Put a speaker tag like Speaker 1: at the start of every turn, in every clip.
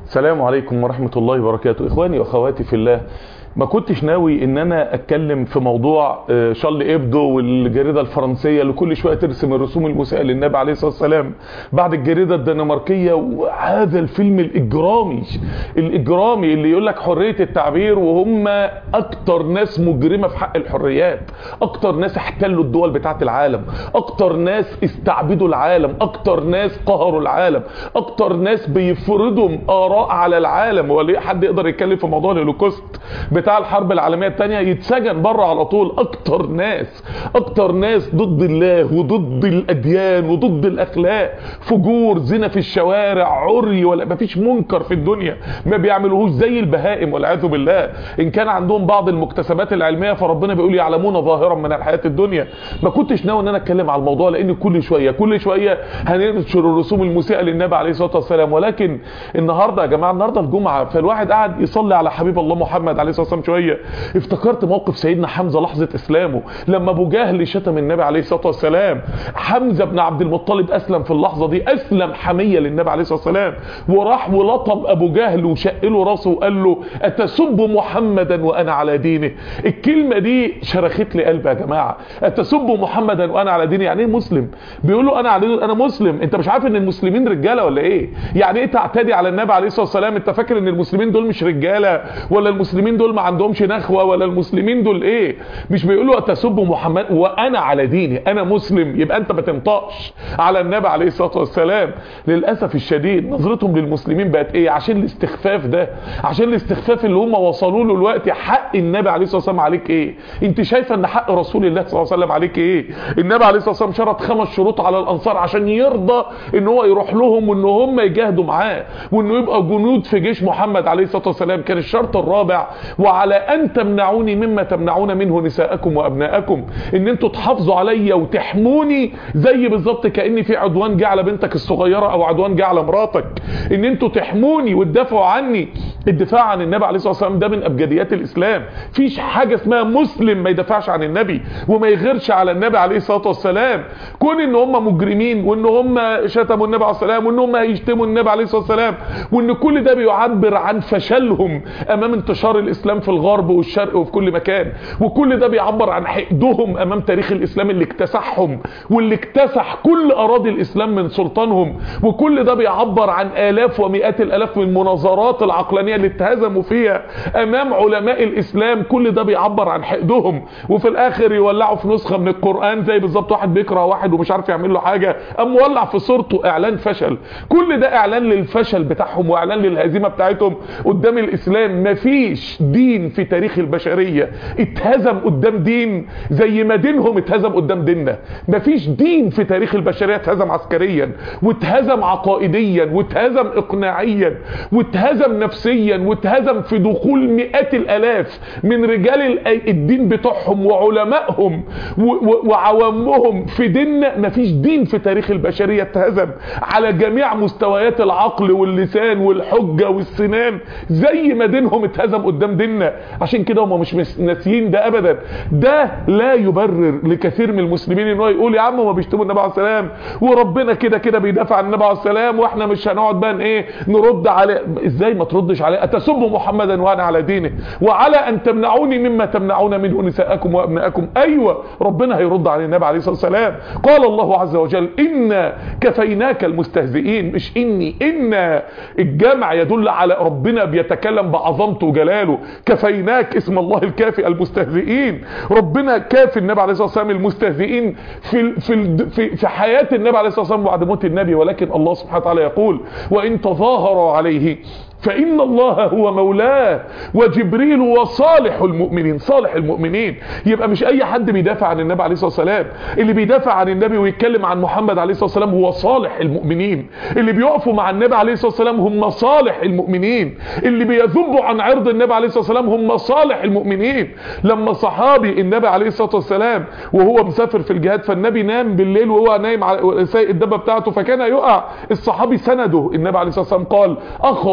Speaker 1: السلام عليكم ورحمة الله وبركاته اخواني واخواتي في الله ما كنتش ناوي ان انا اتكلم في موضوع آه، شارل ابدو والجريده الفرنسيه اللي كل شويه ترسم الرسوم المسيئه للنبي عليه الصلاه والسلام بعد الجريده الدنماركيه وهذا الفيلم الاجرامي الاجرامي اللي يقول لك حريه التعبير وهم اكتر ناس مجرمه في حق الحريات اكتر ناس احتلوا الدول بتاعه العالم اكتر ناس استعبدوا العالم اكتر ناس قهروا العالم اكتر ناس بيفرضوا اراء على العالم ولا حد يقدر يتكلم في موضوع الهولوكوست بتاع الحرب العالميه الثانيه يتسجن بره على طول اكتر ناس اكتر ناس ضد الله وضد الاديان وضد الاخلاق فجور زنا في الشوارع عري ولا مفيش منكر في الدنيا ما بيعملوهوش زي البهائم والعياذ بالله ان كان عندهم بعض المكتسبات العلميه فربنا بيقول يعلمون ظاهرا من الحياه الدنيا ما كنتش ناوي ان انا اتكلم على الموضوع لان كل شويه كل شويه هننشر الرسوم المسيئه للنبي عليه الصلاه والسلام ولكن النهارده يا جماعه النهارده الجمعه فالواحد قاعد يصلي على حبيب الله محمد عليه الصلاه والسلام شويه افتكرت موقف سيدنا حمزه لحظه اسلامه لما ابو جهل شتم النبي عليه الصلاه والسلام حمزه بن عبد المطلب اسلم في اللحظه دي اسلم حميه للنبي عليه الصلاه والسلام وراح ولطم ابو جهل وشق له راسه وقال له اتسب محمدا وانا على دينه الكلمه دي شرخت لي قلبي يا جماعه اتسب محمدا وانا على دينه يعني ايه مسلم بيقول له انا على دينه انا مسلم انت مش عارف ان المسلمين رجاله ولا ايه يعني ايه تعتدي على النبي عليه الصلاه والسلام انت فاكر ان المسلمين دول مش رجاله ولا المسلمين دول ما عندهمش نخوه ولا المسلمين دول ايه مش بيقولوا اتسب محمد وانا على ديني انا مسلم يبقى انت ما تنطقش على النبي عليه الصلاه والسلام للاسف الشديد نظرتهم للمسلمين بقت ايه عشان الاستخفاف ده عشان الاستخفاف اللي هم وصلوا له دلوقتي حق النبي عليه الصلاه والسلام عليك ايه انت شايفه ان حق رسول الله صلى الله عليه وسلم عليك ايه النبي عليه الصلاه والسلام شرط خمس شروط على الانصار عشان يرضى ان هو يروح لهم وان هم يجاهدوا معاه وانه يبقى جنود في جيش محمد عليه الصلاه والسلام كان الشرط الرابع وعلى ان تمنعوني مما تمنعون منه نساءكم وابناءكم ان انتوا تحافظوا عليا وتحموني زي بالظبط كان في عدوان جه على بنتك الصغيره او عدوان جه على مراتك ان انتوا تحموني وتدافعوا عني الدفاع عن النبي عليه الصلاه والسلام ده من ابجديات الاسلام فيش حاجه اسمها مسلم ما يدافعش عن النبي وما يغيرش على النبي عليه الصلاه والسلام كون ان هم مجرمين وان هم شتموا النبي عليه الصلاه والسلام وان هم هيشتموا النبي عليه الصلاه والسلام وان كل ده بيعبر عن فشلهم امام انتشار الاسلام في الغرب والشرق وفي كل مكان وكل ده بيعبر عن حقدهم امام تاريخ الاسلام اللي اكتسحهم واللي اكتسح كل اراضي الاسلام من سلطانهم وكل ده بيعبر عن الاف ومئات الالاف من المناظرات العقلانيه اللي اتهزموا فيها امام علماء الاسلام كل ده بيعبر عن حقدهم وفي الاخر يولعوا في نسخه من القران زي بالظبط واحد بيكره واحد ومش عارف يعمل له حاجه قام مولع في صورته اعلان فشل كل ده اعلان للفشل بتاعهم واعلان للهزيمه بتاعتهم قدام الاسلام مفيش دين في تاريخ البشريه اتهزم قدام دين زي ما دينهم اتهزم قدام ديننا مفيش دين في تاريخ البشريه اتهزم عسكريا واتهزم عقائديا واتهزم اقناعيا واتهزم نفسيا واتهزم في دخول مئات الالاف من رجال ال- الدين بتوعهم وعلمائهم و- و- وعوامهم في ديننا مفيش دين في تاريخ البشريه اتهزم على جميع مستويات العقل واللسان والحجه والسنان زي ما دينهم اتهزم قدام ديننا عشان كده هم مش مس- ناسيين ده ابدا ده لا يبرر لكثير من المسلمين ان هو يقول يا عم ما بيشتموا النبي عليه السلام وربنا كده كده بيدافع عن النبي عليه السلام واحنا مش هنقعد بقى ايه نرد عليه ازاي ما تردش عليه اتسب محمدا وانا على دينه وعلى ان تمنعوني مما تمنعون منه نساءكم وابناءكم ايوه ربنا هيرد على النبي عليه الصلاه والسلام قال الله عز وجل انا كفيناك المستهزئين مش اني ان الجمع يدل على ربنا بيتكلم بعظمته وجلاله كفيناك اسم الله الكافي المستهزئين ربنا كافي النبي عليه الصلاه والسلام المستهزئين في ال- في ال- في في حياه النبي عليه الصلاه والسلام بعد موت النبي ولكن الله سبحانه وتعالى يقول وان تظاهروا عليه فإن الله هو مولاه وجبريل وصالح المؤمنين صالح المؤمنين يبقى مش أي حد بيدافع عن النبي عليه الصلاة والسلام اللي بيدافع عن النبي ويتكلم عن محمد عليه الصلاة والسلام هو صالح المؤمنين اللي بيقفوا مع النبي عليه الصلاة والسلام هم صالح المؤمنين اللي بيذبوا عن عرض النبي عليه الصلاة والسلام هم صالح المؤمنين لما صحابي النبي عليه الصلاة والسلام وهو مسافر في الجهاد فالنبي نام بالليل وهو نايم على سايق الدبة بتاعته فكان يقع الصحابي سنده النبي عليه الصلاة والسلام قال أخذ الله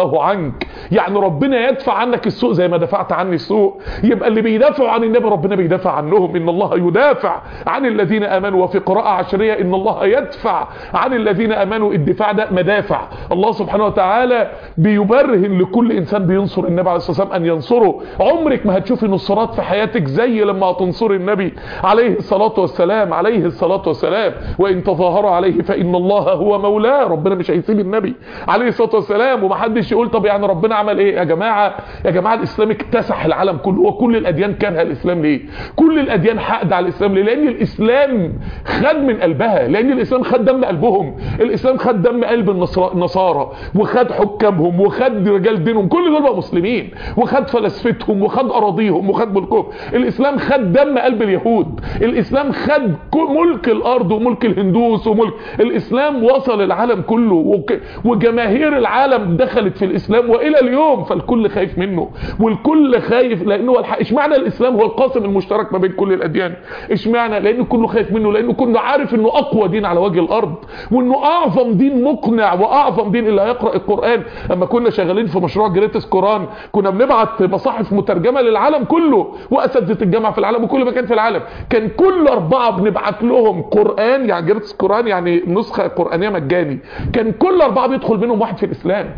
Speaker 1: الله عنك يعني ربنا يدفع عنك السوء زي ما دفعت عني السوء يبقى اللي بيدافعوا عن النبي ربنا بيدافع عنهم ان الله يدافع عن الذين امنوا وفي قراءة عشرية ان الله يدفع عن الذين امنوا الدفاع ده مدافع الله سبحانه وتعالى بيبرهن لكل انسان بينصر النبي عليه الصلاة والسلام ان ينصره عمرك ما هتشوفي نصرات في حياتك زي لما هتنصري النبي عليه الصلاة والسلام عليه الصلاة والسلام وان تظاهروا عليه فان الله هو مولاه ربنا مش هيسيب النبي عليه الصلاة والسلام ومحدش يقول طب يعني ربنا عمل ايه يا جماعة يا جماعة الاسلام اكتسح العالم كله وكل الاديان كانها الاسلام ليه كل الاديان حقد على الاسلام ليه لان الاسلام خد من قلبها لان الاسلام خد دم قلبهم الاسلام خد دم قلب النصارى وخد حكامهم وخد رجال دينهم كل دول بقى مسلمين وخد فلسفتهم وخد اراضيهم وخد ملكهم الاسلام خد دم قلب اليهود الاسلام خد ملك الارض وملك الهندوس وملك الاسلام وصل العالم كله وك... وجماهير العالم دخلت في الاسلام والى اليوم فالكل خايف منه والكل خايف لانه الحق اشمعنى الاسلام هو القاسم المشترك ما بين كل الاديان اشمعنى لانه كله خايف منه لانه كله عارف انه اقوى دين على وجه الارض وانه اعظم دين مقنع واعظم دين اللي هيقرا القران اما كنا شغالين في مشروع جريتس قران كنا بنبعت مصاحف مترجمه للعالم كله واساتذه الجامعه في العالم وكل مكان في العالم كان كل اربعه بنبعت لهم قران يعني جريتس قران يعني نسخه قرانيه مجاني كان كل اربعه بيدخل منهم واحد في الاسلام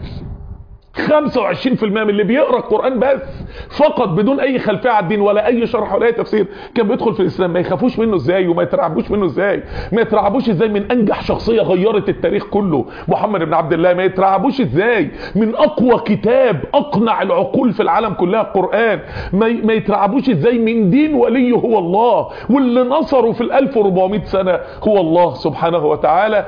Speaker 1: 25% من اللي بيقرا القران بس فقط بدون اي خلفيه على الدين ولا اي شرح ولا اي تفسير كان بيدخل في الاسلام ما يخافوش منه ازاي وما يترعبوش منه ازاي ما يترعبوش ازاي من انجح شخصيه غيرت التاريخ كله محمد بن عبد الله ما يترعبوش ازاي من اقوى كتاب اقنع العقول في العالم كلها القران ما, ما يترعبوش ازاي من دين ولي هو الله واللي نصره في ال 1400 سنه هو الله سبحانه وتعالى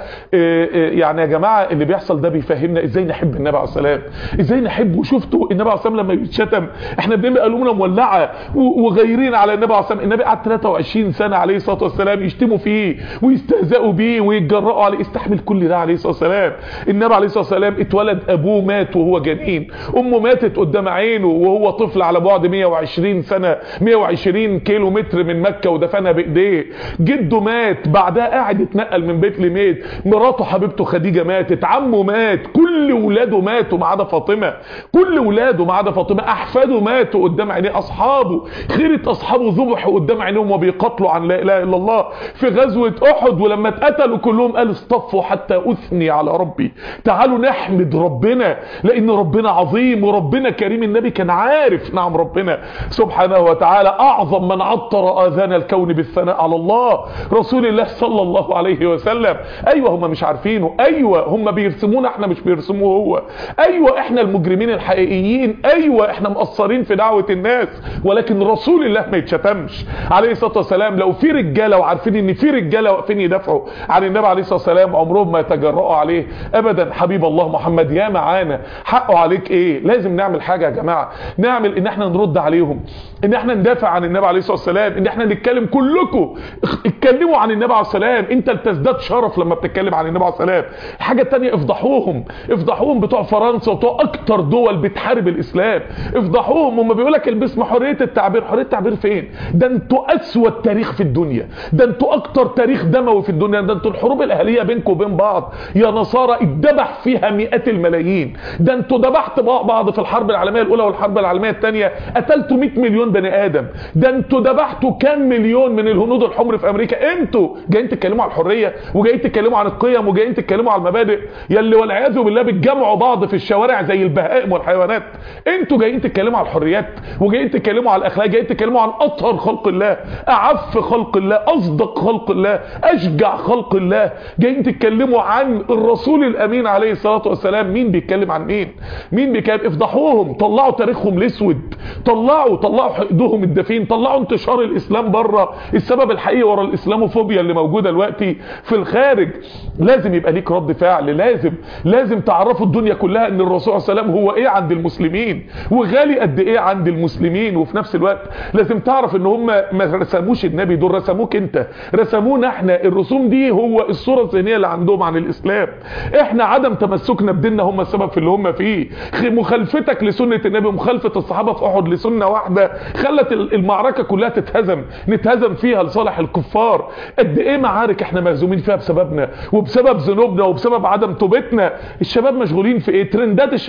Speaker 1: يعني يا جماعه اللي بيحصل ده بيفهمنا ازاي نحب النبي عليه السلام ازاي نحبه شفتوا النبي عليه الصلاه لما يتشتم احنا بنبقى قلوبنا مولعه وغيرين على النبي عليه الصلاه النبي قعد 23 سنه عليه الصلاه والسلام يشتموا فيه ويستهزئوا بيه ويتجرأوا عليه استحمل كل ده عليه الصلاه والسلام النبي عليه الصلاه والسلام اتولد ابوه مات وهو جنين امه ماتت قدام عينه وهو طفل على بعد 120 سنه 120 كيلو متر من مكه ودفنها بايديه جده مات بعدها قاعد يتنقل من بيت لبيت مراته حبيبته خديجه ماتت عمه مات كل ولاده ماتوا ما عدا فاطمه كل ولاده ما عدا فاطمه احفاده ماتوا قدام عينيه اصحابه خيره اصحابه ذبحوا قدام عينيهم وبيقاتلوا عن لا اله الا الله في غزوه احد ولما اتقتلوا كلهم قال اصطفوا حتى اثني على ربي تعالوا نحمد ربنا لان ربنا عظيم وربنا كريم النبي كان عارف نعم ربنا سبحانه وتعالى اعظم من عطر اذان الكون بالثناء على الله رسول الله صلى الله عليه وسلم ايوه هم مش عارفينه ايوه هم بيرسمونا احنا مش بيرسموه هو ايوه احنا المجرمين الحقيقيين ايوه احنا مقصرين في دعوه الناس ولكن رسول الله ما يتشتمش عليه الصلاه والسلام لو في رجاله وعارفين ان في رجاله واقفين يدافعوا عن النبي عليه الصلاه والسلام عمرهم ما يتجرؤوا عليه ابدا حبيب الله محمد يا معانا حقه عليك ايه لازم نعمل حاجه يا جماعه نعمل ان احنا نرد عليهم ان احنا ندافع عن النبي عليه الصلاه والسلام ان احنا نتكلم كلكم اتكلموا عن النبي عليه السلام انت بتزداد شرف لما بتتكلم عن النبي عليه السلام الحاجه الثانيه افضحوهم افضحوهم بتوع فرنسا وبتوع اكتر دول بتحارب الاسلام افضحوهم هم بيقول لك البسم حريه التعبير حريه التعبير فين ده انتوا اسود تاريخ في الدنيا ده انتوا اكتر تاريخ دموي في الدنيا ده انتوا الحروب الاهليه بينكم وبين بعض يا نصارى اتذبح فيها مئات الملايين ده انتوا ذبحت بعض في الحرب العالميه الاولى والحرب العالميه الثانيه قتلتوا 100 مليون بني ادم ده انتوا ذبحتوا كام مليون من الهنود الحمر في امريكا انتوا جايين تتكلموا عن الحريه وجايين تتكلموا عن القيم وجايين تتكلموا عن المبادئ يلي والعياذ بالله بتجمعوا بعض في الشوارع زي البهائم والحيوانات انتوا جايين تتكلموا عن الحريات وجايين تتكلموا عن الاخلاق جايين تتكلموا عن اطهر خلق الله اعف خلق الله اصدق خلق الله اشجع خلق الله جايين تتكلموا عن الرسول الامين عليه الصلاه والسلام مين بيتكلم عن مين مين بيتكلم افضحوهم طلعوا تاريخهم الاسود طلعوا طلعوا حقدهم الدفين طلعوا انتشار الاسلام بره السبب الحقيقي ورا الاسلاموفوبيا اللي موجوده دلوقتي في الخارج لازم يبقى ليك رد فعل لازم لازم تعرفوا الدنيا كلها ان الرسول صلى الله عليه وسلم هو ايه عند المسلمين وغالي قد ايه عند المسلمين وفي نفس الوقت لازم تعرف ان هم ما رسموش النبي دول رسموك انت رسمونا احنا الرسوم دي هو الصوره الذهنيه اللي عندهم عن الاسلام احنا عدم تمسكنا بديننا هم السبب في اللي هم فيه مخالفتك لسنه النبي ومخالفه الصحابه في احد لسنه واحده خلت المعركه كلها تتهزم نتهزم فيها لصالح الكفار قد ايه معارك احنا مهزومين فيها بسببنا وبسبب ذنوبنا وبسبب عدم توبتنا الشباب مشغولين في ايه ترندات الشباب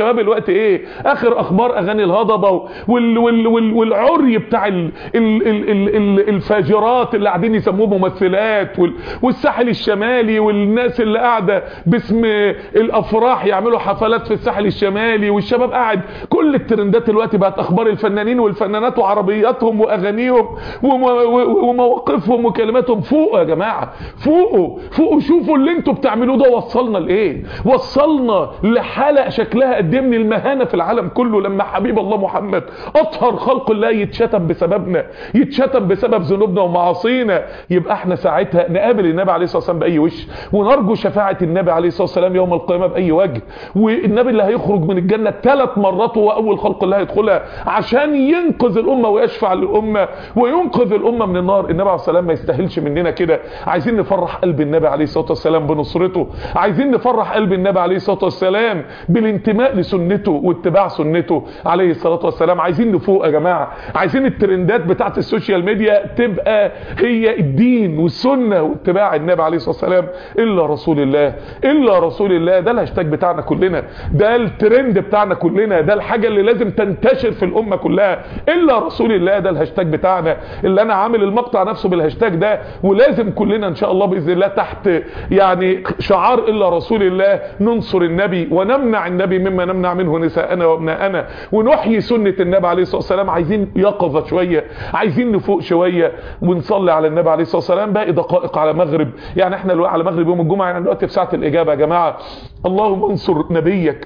Speaker 1: الشباب الوقت ايه اخر اخبار اغاني الهضبه وال وال وال والعري بتاع ال ال ال ال ال الفاجرات اللي قاعدين يسموه ممثلات وال والساحل الشمالي والناس اللي قاعده باسم الافراح يعملوا حفلات في الساحل الشمالي والشباب قاعد كل الترندات دلوقتي بقت اخبار الفنانين والفنانات وعربياتهم واغانيهم وم- و- ومواقفهم وكلماتهم فوقوا يا جماعه فوقوا فوقوا شوفوا اللي انتوا بتعملوه ده وصلنا لايه وصلنا لحاله شكلها قد ايه من المهانه في العالم كله لما حبيب الله محمد اطهر خلق الله يتشتم بسببنا يتشتم بسبب ذنوبنا ومعاصينا يبقى احنا ساعتها نقابل النبي عليه الصلاه والسلام باي وش ونرجو شفاعه النبي عليه الصلاه والسلام يوم القيامه باي وجه والنبي اللي هيخرج من الجنه ثلاث مرات هو اول خلق الله هيدخلها عشان ينقذ الامه ويشفع للامه وينقذ الامه من النار النبي عليه الصلاه والسلام ما يستاهلش مننا كده عايزين نفرح قلب النبي عليه الصلاه والسلام بنصرته عايزين نفرح قلب النبي عليه الصلاه والسلام بالانتماء لسنته واتباع سنته عليه الصلاه والسلام عايزين نفوق يا جماعه عايزين الترندات بتاعت السوشيال ميديا تبقى هي الدين والسنه واتباع النبي عليه الصلاه والسلام الا رسول الله الا رسول الله ده الهاشتاج بتاعنا كلنا ده الترند بتاعنا كلنا ده الحاجه اللي لازم تنتشر في الامه كلها الا رسول الله ده الهاشتاج بتاعنا اللي انا عامل المقطع نفسه بالهاشتاج ده ولازم كلنا ان شاء الله باذن الله تحت يعني شعار الا رسول الله ننصر النبي ونمنع النبي مما نمنع منه نساءنا وابناءنا ونحيي سنه النبي عليه الصلاه والسلام عايزين يقظه شويه عايزين نفوق شويه ونصلي على النبي عليه الصلاه والسلام باقي دقائق على مغرب يعني احنا الوقت على مغرب يوم الجمعه يعني دلوقتي في ساعه الاجابه يا جماعه اللهم انصر نبيك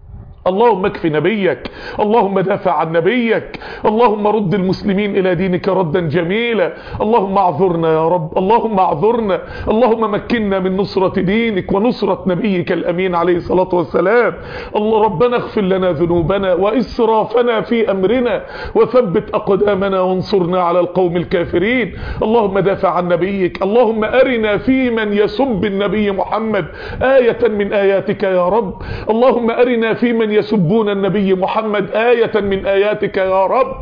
Speaker 1: اللهم اكفي نبيك اللهم دافع عن نبيك اللهم رد المسلمين الى دينك ردا جميلا اللهم اعذرنا يا رب اللهم اعذرنا اللهم مكنا من نصرة دينك ونصرة نبيك الامين عليه الصلاة والسلام الله ربنا اغفر لنا ذنوبنا واسرافنا في امرنا وثبت اقدامنا وانصرنا على القوم الكافرين اللهم دافع عن نبيك اللهم ارنا في من يسب النبي محمد آية من آياتك يا رب اللهم ارنا في من يسبون النبي محمد آية من آياتك يا رب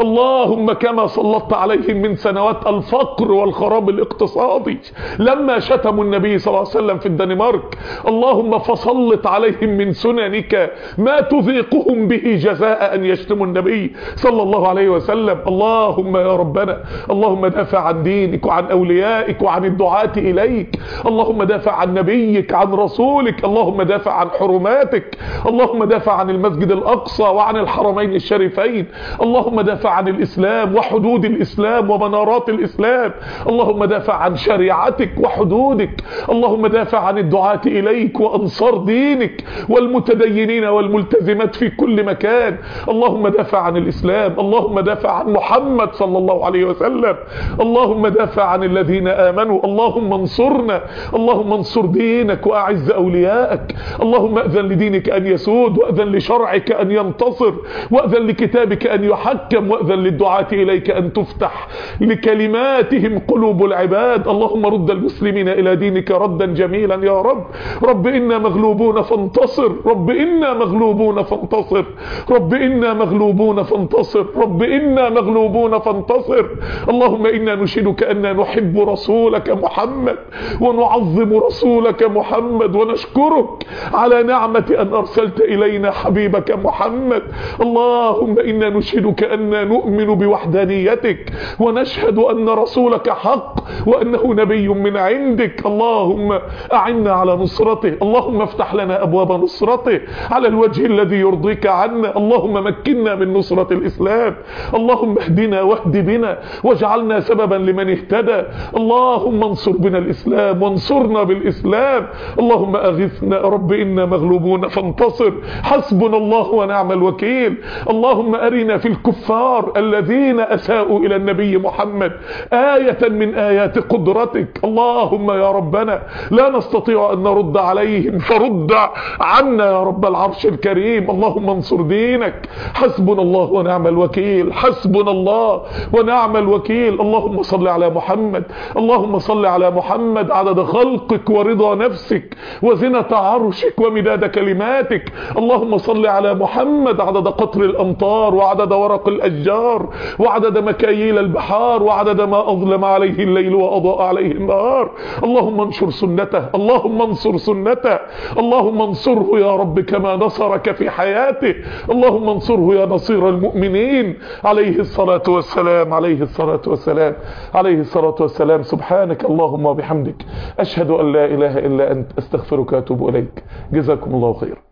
Speaker 1: اللهم كما سلطت عليهم من سنوات الفقر والخراب الاقتصادي لما شتموا النبي صلى الله عليه وسلم في الدنمارك اللهم فسلط عليهم من سننك ما تذيقهم به جزاء أن يشتموا النبي صلى الله عليه وسلم اللهم يا ربنا اللهم دافع عن دينك وعن أوليائك وعن الدعاة إليك اللهم دافع عن نبيك عن رسولك اللهم دافع عن حرماتك اللهم دافع عن المسجد الأقصى وعن الحرمين الشريفين اللهم دافع عن الإسلام وحدود الإسلام ومنارات الإسلام اللهم دافع عن شريعتك وحدودك اللهم دافع عن الدعاة إليك وأنصار دينك والمتدينين والملتزمات في كل مكان اللهم دافع عن الإسلام اللهم دافع عن محمد صلى الله عليه وسلم اللهم دافع عن الذين آمنوا اللهم انصرنا اللهم انصر دينك وأعز أولياءك اللهم أذن لدينك أن يسود وأذن لشرعك أن ينتصر وأذن لكتابك أن يحكم وأذن للدعاة إليك أن تفتح لكلماتهم قلوب العباد اللهم رد المسلمين إلى دينك ردا جميلا يا رب رب إنا مغلوبون فانتصر رب إنا مغلوبون فانتصر رب إنا مغلوبون فانتصر رب إنا مغلوبون فانتصر اللهم إنا نشهدك أن نحب رسولك محمد ونعظم رسولك محمد ونشكرك على نعمة أن أرسلت إلينا حبيبك محمد اللهم إنا نشهدك أن نؤمن بوحدانيتك ونشهد أن رسولك حق وأنه نبي من عندك اللهم أعنا على نصرته اللهم افتح لنا أبواب نصرته على الوجه الذي يرضيك عنا اللهم مكنا من نصرة الإسلام اللهم اهدنا واهد بنا واجعلنا سببا لمن اهتدى اللهم انصر بنا الإسلام وانصرنا بالإسلام اللهم أغثنا رب إنا مغلوبون فانتصر حسبنا الله ونعم الوكيل اللهم أرنا في الكفار الذين أساءوا إلى النبي محمد آية من آيات قدرتك اللهم يا ربنا لا نستطيع أن نرد عليهم فرد عنا يا رب العرش الكريم اللهم انصر دينك حسبنا الله ونعم الوكيل حسبنا الله ونعم الوكيل اللهم صل على محمد اللهم صل على محمد عدد خلقك ورضا نفسك وزنة عرشك ومداد كلماتك اللهم اللهم صل على محمد عدد قطر الأمطار وعدد ورق الأشجار وعدد مكاييل البحار وعدد ما أظلم عليه الليل وأضاء عليه النهار اللهم انشر سنته اللهم انصر سنته اللهم انصره يا رب كما نصرك في حياته اللهم انصره يا نصير المؤمنين عليه الصلاة والسلام عليه الصلاة والسلام عليه الصلاة والسلام سبحانك اللهم وبحمدك أشهد أن لا إله إلا أنت أستغفرك وأتوب إليك جزاكم الله خيرا